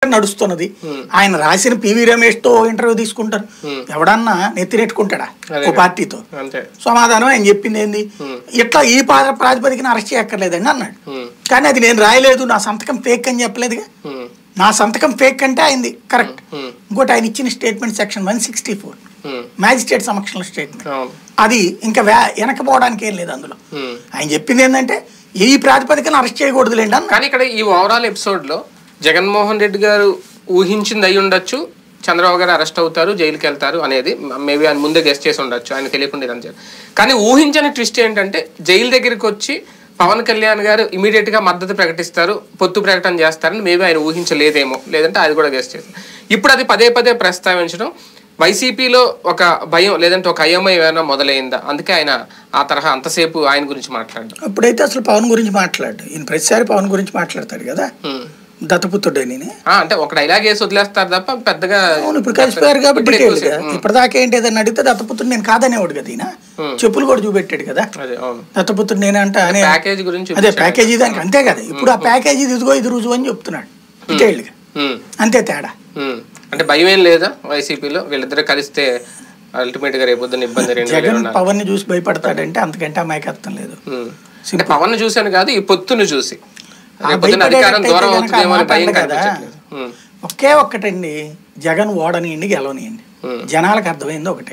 నడుస్తున్నది ఆయన రాసిన పివి రమేష్ తో ఇంటర్వ్యూ తీసుకుంటారు ఎవడన్నా నెత్తినెట్టుకుంటాడా అదే ఒక పార్టీతో అంతే సమాధానం ఆయన చెప్పింది ఏంది ఇట్లా ఈ పా- ప్రాతిపదికన అరెస్ట్ చేయక్కర్లేదండి అన్నాడు ఉమ్, కానీ అది నేను రాయలేదు నా సంతకం ఫేక్ అని చెప్పలేదుగా ఉమ్, నా సంతకం ఫేక్ అంటే అయింది కరెక్ట్ ఉమ్, ఇంకోటి ఆయన ఇచ్చిన statement section one sixty four um, magistrate సమక్షంలో స్టేట్మెంట్ అవును అది ఇంకా వ్యా వెనకపోవడానికి ఏం లేదు అందులో ఉమ్. ఆయన చెప్పింది ఏంటంటే ఈ ప్రాతిపదికన అరెస్ట్ చేయకూడదులేండి అన్న కానీ ఇక్కడ ఈ ఓవరాల్ ఎపిసోడ్ లో జగన్మోహన్ రెడ్డి గారు ఊహించింది అయి ఉండొచ్చు చంద్రబాబు గారు అరెస్ట్ అవుతారు జైలుకి వెళ్తారు అనేది మేబీ ఆయన ముందే గెస్ట్ చేసి ఉండొచ్చు ఆయన తెలియకుండా ఇదంతా చేశారు. కానీ ఊహించని ట్విస్ట్ ఏంటంటే జైలు దగ్గరికి వచ్చి పవన్ కళ్యాణ్ గారు ఇమీడియట్ గా మద్దతు ప్రకటిస్తారు పొత్తు ప్రకటన చేస్తారని మేబీ ఆయన ఊహించలేదేమో లేదంటే అది కూడా గెస్ట్ చేశారు ఇప్పుడు అది పదే పదే ప్రస్తావించడం వైసీపీలో ఒక భయం లేదంటే ఒక అయోమయం ఏమైనా మొదలైందా అందుకే ఆయన ఆ తరహా అంతసేపు ఆయన గురించి మాట్లాడడం అప్పుడైతే అసలు పవన్ గురించి మాట్లాడు ఈయన ప్రతిసారి పవన్ గురించి మాట్లాడతాడు కదా హ్మ్. దత్తపుత్రుడు అని ఆ, అంటే ఒక డైలాగ్ వేసి వదిలేస్తారు తప్ప పెద్దగా అవును ఇప్పుడు కలిసిపోయారు కాబట్టి ఇప్పుడు ఎక్కువ డీటెయిల్ గా సేపు. ఇప్పటిదాకా ఏంటి ఏదైనా అడిగితే దత్తపుత్రుడు నేను కాదనేవాడు కదా ఈయన చెప్పులు కూడా చూపెట్టాడు కదా అదే అవును దత్తపుత్రుడు నేనంట అనే ప్యాకేజ్ గురించి అదే ప్యాకేజీ దానికి అంతే కదా ఇప్పుడు ఆ ప్యాకేజీ ఇదిగో ఇది రుజువు అని చెప్తున్నాడు డీటెయిల్డ్ గా ఉమ్, అంతే తేడా ఉమ్. అంటే భయం ఏం లేదా వైసీపీలో వీళ్ళిద్దరు కలిస్తే అల్టిమేట్ గా రేపొద్దున ఇబ్బంది రెండు వేల జగన్ ఇరవై పవన్ ని చూసి భయపడతాడంటే అంతకంటే అమాయకత్వం లేదు ఉమ్. అంటే పవన్ చూశాను కాదు ఈ పొత్తును చూసి ఆ రేపొద్దున అధికారం భయపడేటట్టయితే దూరం గనక అవుతుందేమో అని ఆ మాట భయం అనడు కదా. కనిపించట్లేదు ఉమ్, ఒకే ఒక్కటండి జగన్ ఓడనియండి గెలవనియండి ఉమ్. జనాలకు అర్థమైంది ఒకటే